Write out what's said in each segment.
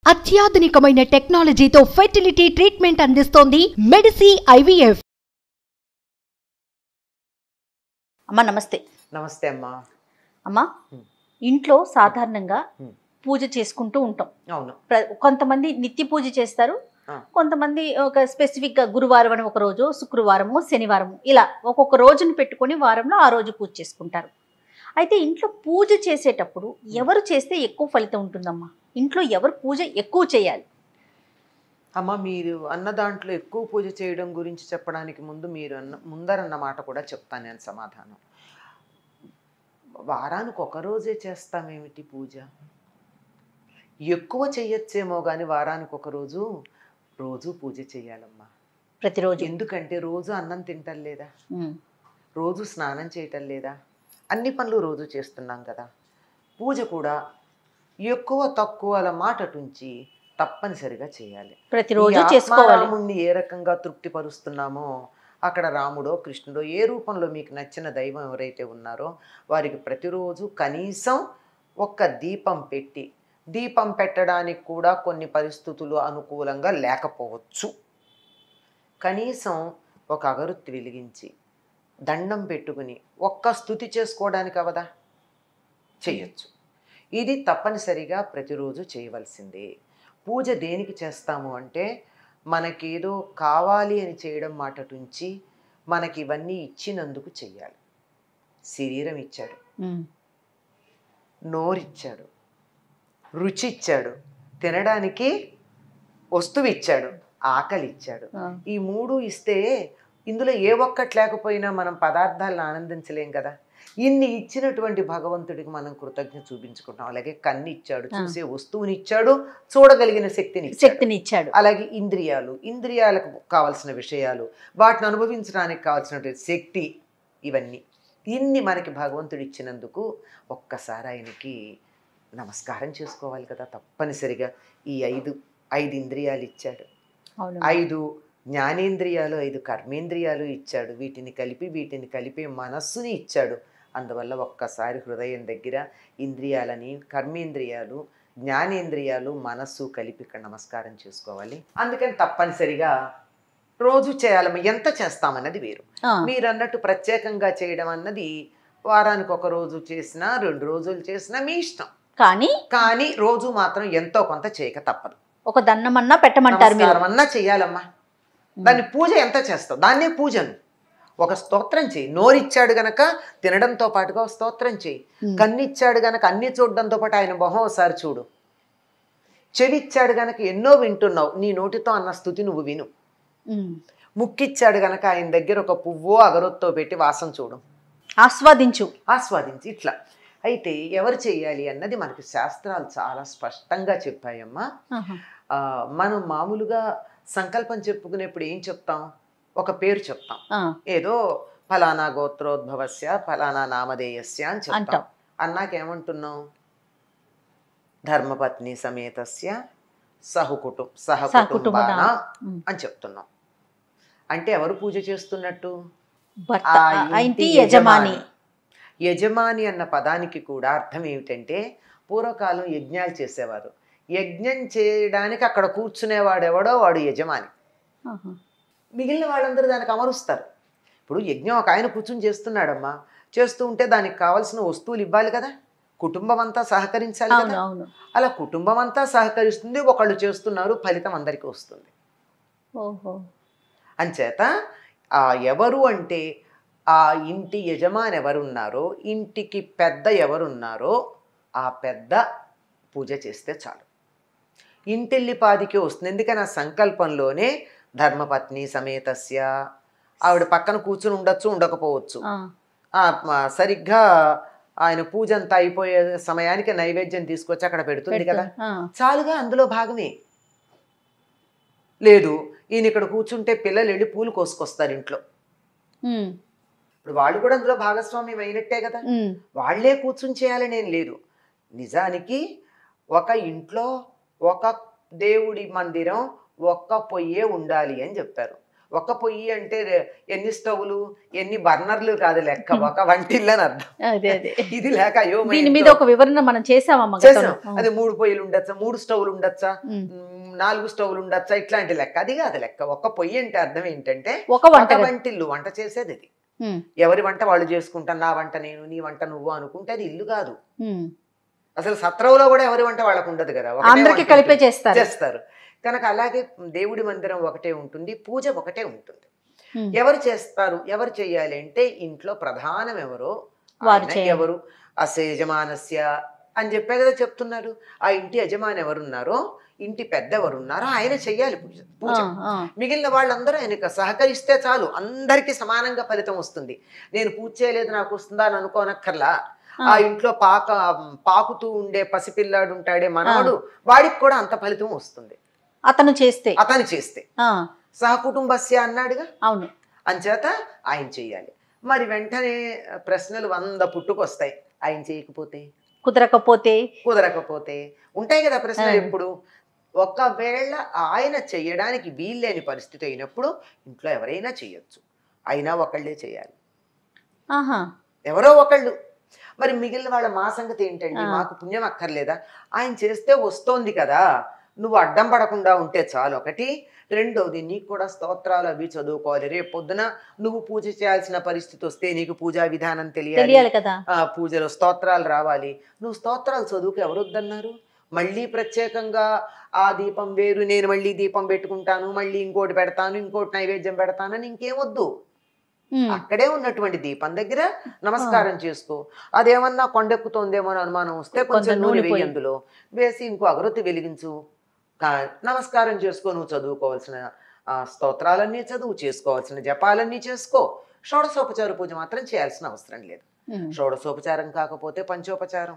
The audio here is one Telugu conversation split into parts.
అత్యాధునికమైన టెక్నాలజీతో ఫెర్టిలిటీ ట్రీట్మెంట్ అందిస్తోంది మెడిసి ఐవీఎఫ్ అమ్మ నమస్తే నమస్తే అమ్మా అమ్మా Hmm. ఇంట్లో సాధారణంగా Hmm. పూజ చేసుకుంటూ ఉంటాం అవును ప్ర- కొంతమంది నిత్య పూజ చేస్తారు Ah. కొంతమంది ఒక స్పెసిఫిక్ గా గురువారం అని ఒక రోజు శుక్రవారము శనివారము ఇలా ఒక్కొక్క రోజును పెట్టుకొని వారంలో ఆ రోజు పూజ చేసుకుంటారు అయితే ఇంట్లో పూజ చేసేటప్పుడు ఎవరు చేస్తే ఎక్కువ ఫలితం ఉంటుందమ్మా ఇంట్లో ఎవరు పూజ ఎక్కువ చేయాలి అమ్మ మీరు అన్న దాంట్లో ఎక్కువ పూజ చేయడం గురించి చెప్పడానికి ముందు మీరు అన్న ముందరన్న మాట కూడా చెప్తాను నేను సమాధానం వారానికి ఒక రోజే చేస్తామేమిటి పూజ ఎక్కువ చెయ్యొచ్చేమో కానీ వారానికి ఒక రోజు రోజు పూజ చేయాలమ్మా ప్రతిరోజు ఎందుకంటే రోజు అన్నం తింటం లేదా ఉమ్. రోజు స్నానం చేయటం లేదా అన్ని పనులు రోజు చేస్తున్నాం కదా పూజ కూడా ఎక్కువ తక్కువల మాటటుంచి తప్పనిసరిగా చేయాలి ప్రతిరోజు ఈ చేసుకోవాలి ఆత్మారాముణ్ణి ఏ రకంగా తృప్తిపరుస్తున్నామో అక్కడ రాముడో కృష్ణుడో ఏ రూపంలో మీకు నచ్చిన దైవం ఎవరైతే ఉన్నారో వారికి ప్రతిరోజు కనీసం ఒక్క దీపం పెట్టి దీపం పెట్టడానికి కూడా కొన్ని పరిస్థితులు అనుకూలంగా లేకపోవచ్చు కనీసం ఒక అగరుత్తి వెలిగించి దండం పెట్టుకుని ఒక్క స్థుతి చేసుకోవడానికి అవదా చేయొచ్చు ఇది తప్పనిసరిగా ప్రతిరోజు చేయవలసిందే పూజ దేనికి చేస్తాము అంటే మనకేదో కావాలి అని చేయడం మాటటుంచి మనకి ఇవన్నీ ఇచ్చినందుకు చెయ్యాలి శరీరం ఇచ్చాడు ఉమ్. నోరిచ్చాడు రుచి ఇచ్చాడు తినడానికి వస్తువు ఇచ్చాడు ఆకలి ఇచ్చాడు ఆ. ఈ మూడు ఇస్తే ఇందులో ఏ ఒక్కటి లేకపోయినా మనం పదార్థాలను ఆనందించలేం కదా ఇన్ని ఇచ్చినటువంటి భగవంతుడికి మనం కృతజ్ఞ చూపించుకుంటాం అలాగే కన్ను ఇచ్చాడు ఆ. చూసే వస్తువుని ఇచ్చాడు చూడగలిగిన శక్తిని ఇచ్చాడు. శక్తిని ఇచ్చాడు అలాగే ఇంద్రియాలు ఇంద్రియాలకు కావలసిన విషయాలు వాటిని అనుభవించడానికి కావాల్సినటువంటి శక్తి ఇవన్నీ ఇన్ని మనకి భగవంతుడు ఇచ్చినందుకు ఒక్కసారి ఆయనకి నమస్కారం చేసుకోవాలి కదా తప్పనిసరిగా ఈ ఐదు ఐదు ఇంద్రియాలు ఇచ్చాడు అవును ఐదు జ్ఞానేంద్రియాలు ఐదు కర్మేంద్రియాలు ఇచ్చాడు వీటిని కలిపి వీటిని కలిపి మనస్సుని ఇచ్చాడు అందువల్ల ఒక్కసారి హృదయం దగ్గర ఇంద్రియాలని కర్మేంద్రియాలు జ్ఞానేంద్రియాలు మనస్సు కలిపి ఇక్కడ నమస్కారం చేసుకోవాలి అందుకని తప్పనిసరిగా రోజు చేయాలమ్మ ఎంత చేస్తామన్నది వేరు ఆ. మీరు అన్నట్టు ప్రత్యేకంగా చేయడం అన్నది వారానికి ఒక రోజు చేసినా రెండు రోజులు చేసినా మీ ఇష్టం కానీ కానీ రోజు మాత్రం ఎంతో కొంత చేయక తప్పదు ఒక దండమన్నా పెట్టమంటారు మీరు నమస్కారం అన్నా చెయ్యాలమ్మా దాన్ని పూజ ఎంత చేస్తావు దాన్నే పూజను ఒక స్తోత్రం చేయి నోరిచ్చాడు గనక తినడంతో పాటుగా ఒక స్తోత్రం చేయి ఉమ్. కన్నిచ్చాడు గనక అన్ని చూడడంతో పాటు ఆయన మొహం ఒకసారి చూడు చెవిచ్చాడు గనక ఎన్నో వింటున్నావు నీ నోటితో అన్న స్థుతి నువ్వు విను ఉమ్. ముక్కిచ్చాడు గనక ఆయన దగ్గర ఒక పువ్వో అగరొత్తో పెట్టి వాసన చూడు ఆస్వాదించు ఆస్వాదించి ఇట్లా అయితే ఎవరు చేయాలి అన్నది మనకి శాస్త్రాలు చాలా స్పష్టంగా చెప్పాయమ్మా ఆహా. ఆ, మనం మామూలుగా సంకల్పం చెప్పుకునేప్పుడు ఏం చెప్తాం ఒక పేరు చెప్తాం ఆ, ఏదో ఫలానా గోత్రోద్భవస్య ఫలానా నామధేయస్య అని చెప్తాం అంటాం. అన్నాక ఏమంటున్నాం ధర్మపత్ని సమేతస్య సహకుటు సహకుటుంబాన సహకుటుంబనా. ఉమ్. అని చెప్తున్నాం అంటే ఎవరు పూజ చేస్తున్నట్టు భర్త ఆ ఆ ఇంటి ఇంటి యజమాని యజమాని అన్న పదానికి కూడా అర్థం ఏమిటంటే పూర్వకాలం యజ్ఞాలు చేసేవారు యజ్ఞం చేయడానికి అక్కడ కూర్చునేవాడు ఎవడో వాడు యజమాని ఆహా. మిగిలిన వాళ్ళందరూ దానికి అమరుస్తారు ఇప్పుడు యజ్ఞం ఒక ఆయన కూర్చుని చేస్తున్నాడమ్మా చేస్తూ ఉంటే దానికి కావాల్సిన వస్తువులు ఇవ్వాలి కదా కుటుంబం అంతా సహకరించాలి అవును కదా అవును అలా కుటుంబం అంతా సహకరిస్తుంది ఒకళ్ళు చేస్తున్నారు ఫలితం అందరికీ వస్తుంది ఓహో అంచేత ఆ ఎవరు అంటే ఆ ఇంటి యజమాని ఎవరున్నారో ఇంటికి పెద్ద ఎవరున్నారో ఆ పెద్ద పూజ చేస్తే చాలు ఇంటిల్లిపాదికి వస్తుంది ఎందుకని ఆ సంకల్పంలోనే ధర్మపత్ని సమేతస్య ఆవిడ పక్కన కూర్చుని ఉండొచ్చు ఉండకపోవచ్చు ఆ, ఆ, మ- సరిగ్గా ఆయన పూజ అంతా అయిపోయే సమయానికి నైవేద్యం తీసుకొచ్చి అక్కడ పెడుతుంది కదా పెడతా. ఆ, చాలుగా అందులో భాగమే లేదు ఈయన ఇక్కడ కూర్చుంటే పిల్లలు వెళ్ళి పూలు కోసుకొస్తారు ఇంట్లో ఉమ్, ఇప్పుడు వాళ్ళు కూడా అందులో భాగస్వామ్యం అయినట్టే కదా ఉమ్, వాళ్ళే కూర్చుని చేయాలని ఏం లేదు నిజానికి ఒక ఇంట్లో ఒక దేవుడి మందిరం ఒక్క పొయ్యే ఉండాలి అని చెప్పారు ఒక పొయ్యి అంటే రే- ఎన్ని స్టవ్లు ఎన్ని బర్నర్లు కాదు లెక్క ఒక వంటిల్లు అని అర్థం అదే అదే ఇది లేక అయ్యో మా దీని మీద ఇంట్లో ఒక వివరణ మనం చేసామమ్మ చేసాం గతంలో. అది మూడు పొయ్యిలు ఉండొచ్చా మూడు స్టవ్లు ఉండొచ్చా ఉమ్. మ్, నాలుగు స్టవ్లు ఉండొచ్చా ఇట్లాంటి లెక్క అది కాదు లెక్క ఒక్క పొయ్యి అంటే అర్థం ఏంటంటే ఒక వంట ఒక వంటిల్లు వంట చేసేది అది ఎవరి వంట వాళ్ళు చేసుకుంటాను నా వంట నేను నీ వంట నువ్వు అనుకుంటే అది ఇల్లు కాదు అసలు సత్రంలో కూడా ఎవరి వంట వాళ్ళకు ఉండదు కదా ఒకటే అందరికి వంట కలిపే ఉంటుంది. చేస్తారు చేస్తారు కనుక అలాగే దేవుడి మందిరం ఒకటే ఉంటుంది పూజ ఒకటే ఉంటుంది ఉమ్. ఎవరు చేస్తారు ఎవరు చేయాలి అంటే ఇంట్లో ప్రధానం ఎవరో వారు ఆయన చేయాలి. ఎవరు అస యజమానస్య అని చెప్పే కదా చెప్తున్నారు ఆ ఇంటి యజమాని ఎవరున్నారో ఇంటి పెద్ద ఎవరున్నారో ఆయన చెయ్యాలి పూజ పూజ ఆ, ఆ. మిగిలిన వాళ్ళందరూ ఆయనకు సహకరిస్తే చాలు అందరికీ సమానంగా ఫలితం వస్తుంది నేను పూజ చేయలేదు నాకు వస్తుందా అని అనుకోనక్కర్లా ఆ ఇంట్లో పాక పాకుతూ ఉండే పసిపిల్లాడు ఉంటాడే మనవడు వాడికి కూడా అంత ఫలితం వస్తుంది అతను చేస్తే అతను చేస్తే ఆ, సహకుటుంబస్య అన్నాడుగా అవును అంచేత ఆయన చెయ్యాలి మరి వెంటనే ప్రశ్నలు వంద పుట్టుకొస్తాయి ఆయన చేయకపోతే కుదరకపోతే కుదరకపోతే ఉంటాయి కదా ప్రశ్నలు ఆ. ఎప్పుడు ఒకవేళ ఆయన చెయ్యడానికి వీల్లేని పరిస్థితి అయినప్పుడు ఇంట్లో ఎవరైనా చెయ్యొచ్చు అయినా ఒకళ్ళే చేయాలి ఆహా ఎవరో ఒకళ్ళు మరి మిగిలిన వాళ్ళ మా సంగతి ఏంటండి ఆ. మాకు పుణ్యం అక్కర్లేదా ఆయన చేస్తే వస్తోంది కదా నువ్వు అడ్డం పడకుండా ఉంటే చాలు ఒకటి రెండోది నీకు కూడా స్తోత్రాలు అవి చదువుకోవాలి రేపు పొద్దున నువ్వు పూజ చేయాల్సిన పరిస్థితి వస్తే నీకు పూజా విధానం తెలియాలి తెలియాలి కదా ఆ పూజలో స్తోత్రాలు రావాలి నువ్వు స్తోత్రాలు చదువుకు ఎవరు వద్దన్నారు మళ్ళీ ప్రత్యేకంగా ఆ దీపం వేరు నేను మళ్ళీ దీపం పెట్టుకుంటాను మళ్ళీ ఇంకోటి పెడతాను ఇంకోటి నైవేద్యం పెడతానని ఇంకేమొద్దు ఉమ్. అక్కడే ఉన్నటువంటి దీపం దగ్గర నమస్కారం చేసుకో అదేమన్నా కొండెక్కుతోందేమో అని అనుమానం వస్తే కొంచెం కొంచెం నూనె నూనె వెయ్యి పోయి. అందులో వేసి ఇంకో అగరొత్తి వెలిగించు కా- నమస్కారం చేసుకో నువ్వు చదువుకోవాల్సిన ఆ, స్తోత్రాలన్నీ చదువు చేసుకోవాల్సిన జపాలన్నీ చేసుకో షోడశోపచార పూజ మాత్రం చేయాల్సిన అవసరం లేదు ఉమ్. షోడశోపచారం కాకపోతే పంచోపచారం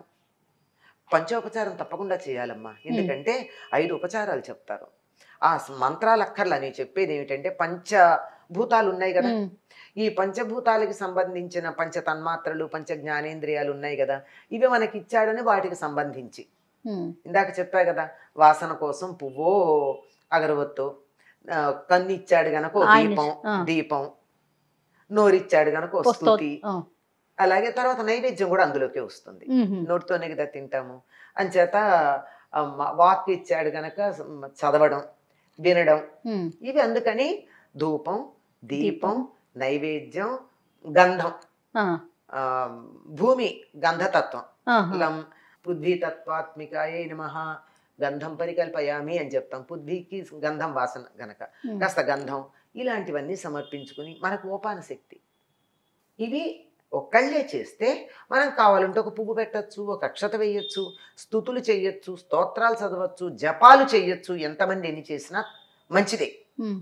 పంచోపచారం తప్పకుండా చేయాలమ్మా ఎందుకంటే ఐదు ఉపచారాలు చెప్తారు ఆ స- మంత్రాలు అక్కర్లా నేను చెప్పేది ఏమిటంటే పంచభూతాలు ఉన్నాయి కదా ఉమ్. ఈ పంచభూతాలకి సంబంధించిన పంచ తన్మాత్రలు పంచ జ్ఞానేంద్రియాలు ఉన్నాయి కదా ఇవి మనకి ఇచ్చాడని వాటికి సంబంధించి ఉమ్. ఇందాక చెప్పా కదా వాసన కోసం పువ్వో అగరవత్తో ఆ, కన్ను ఇచ్చాడు గనక ఓ ఆయన- దీపం ఆ. దీపం నోరిచ్చాడు గనక ఓ వస్తో- స్తుతి ఆ. అలాగే తర్వాత నైవేద్యం కూడా అందులోకే వస్తుంది ఉమ్. నోటితోనే కదా తింటాము అంచేత ఆ, మ- వాక్ ఇచ్చాడు గనక స- చదవడం వినడం ఉమ్. ఇవి అందుకని ధూపం దీపం నైవేద్యం గంధం ఆ. ఆ, భూమి గంధతత్వం ఆహా. లం పృథ్వీతత్వాత్మికాయే నమ గంధం పరికల్పయామి అని చెప్తాం పృథ్వీకి గంధం వాసన గనక ఉమ్. కాస్త గంధం ఇలాంటివన్నీ సమర్పించుకుని మనకు ఓపాన శక్తి ఇవి ఒక్కళ్ళే చేస్తే మనం కావాలంటే ఒక పువ్వు పెట్టచ్చు ఒక అక్షత వేయొచ్చు స్థుతులు చేయొచ్చు స్తోత్రాలు చదవచ్చు జపాలు చేయొచ్చు ఎంతమంది ఎన్ని చేసినా మంచిదే ఉమ్.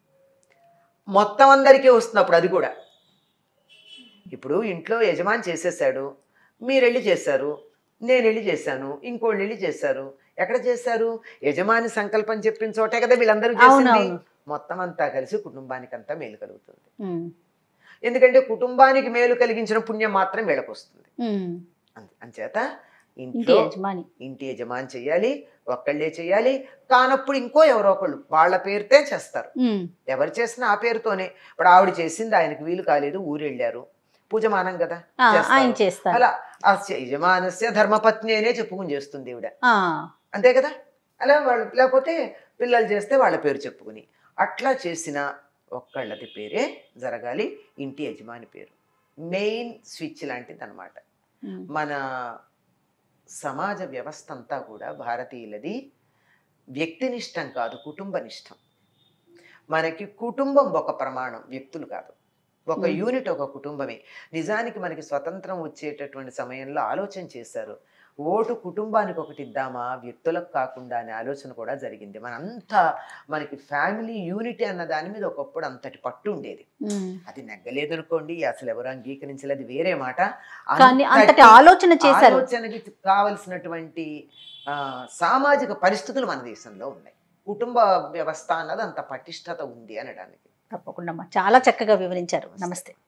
మొత్తం అందరికీ వస్తున్నప్పుడు అది కూడా ఇప్పుడు ఇంట్లో యజమాని చేసేసాడు మీరు వెళ్ళి చేశారు నేను వెళ్ళి చేశాను ఇంకోళ్ళు వెళ్ళి చేశారు ఎక్కడ చేశారు యజమాని సంకల్పం చెప్పిన చోటే కదా వీళ్ళందరూ చేసింది అవునవును. మొత్తం అంతా కలిసి కుటుంబానికి అంతా మేలు కలుగుతుంది ఉమ్. ఎందుకంటే కుటుంబానికి మేలు కలిగించిన పుణ్యం మాత్రం వీళ్ళకి వస్తుంది ఉమ్. అంతే అంచేత ఇంటి ఇంట్లో యజమాని ఇంటి యజమాని చెయ్యాలి ఒక్కళ్ళే చెయ్యాలి కానప్పుడు ఇంకో ఎవరో ఒకళ్ళు వాళ్ళ పేరుతే చేస్తారు ఉమ్. ఎవరు చేసినా ఆ పేరుతోనే ఇప్పుడు ఆవిడ చేసింది ఆయనకు వీలు కాలేదు ఊరు వెళ్ళారు పూజ మానం కదా ఆ, చేస్తారు. ఆయన చేస్తారు అలా ఆ యజమానస్య ధర్మపత్ని అనే చెప్పుకుని చేస్తుంది ఈవిడ ఆ. అంతే కదా అలా వాళ్ళు లేకపోతే పిల్లలు చేస్తే వాళ్ళ పేరు చెప్పుకుని అట్లా చేసిన ఒక్కళ్ళది పేరే జరగాలి ఇంటి యజమాని పేరు మెయిన్ స్విచ్ లాంటిది అనమాట ఉమ్. మన సమాజ వ్యవస్థ అంతా కూడా భారతీయులది వ్యక్తినిష్టం కాదు కుటుంబనిష్టం మనకి కుటుంబం ఒక ప్రమాణం వ్యక్తులు కాదు ఒక Hmm. యూనిట్ ఒక కుటుంబమే నిజానికి మనకి స్వతంత్రం వచ్చేటటువంటి సమయంలో ఆలోచన చేశారు ఓటు కుటుంబానికి ఒకటి ఇద్దామా వ్యక్తులకు కాకుండా అనే ఆలోచన కూడా జరిగింది మనంతా మనకి ఫ్యామిలీ యూనిటీ అన్న దాని మీద ఒకప్పుడు అంతటి పట్టు ఉండేది ఉమ్. అది నెగ్గలేదనుకోండి అసలు ఎవరు అంగీకరించలేదు వేరే మాట కానీ అంతటి అంతటి ఆలోచన చేశారు ఆలోచనకి కావలసినటువంటి ఆ, సామాజిక పరిస్థితులు మన దేశంలో ఉన్నాయి కుటుంబ వ్యవస్థ అన్నది అంత పటిష్టత ఉంది అనడానికి తప్పకుండా అమ్మా. చాలా చక్కగా వివరించారు నమస్తే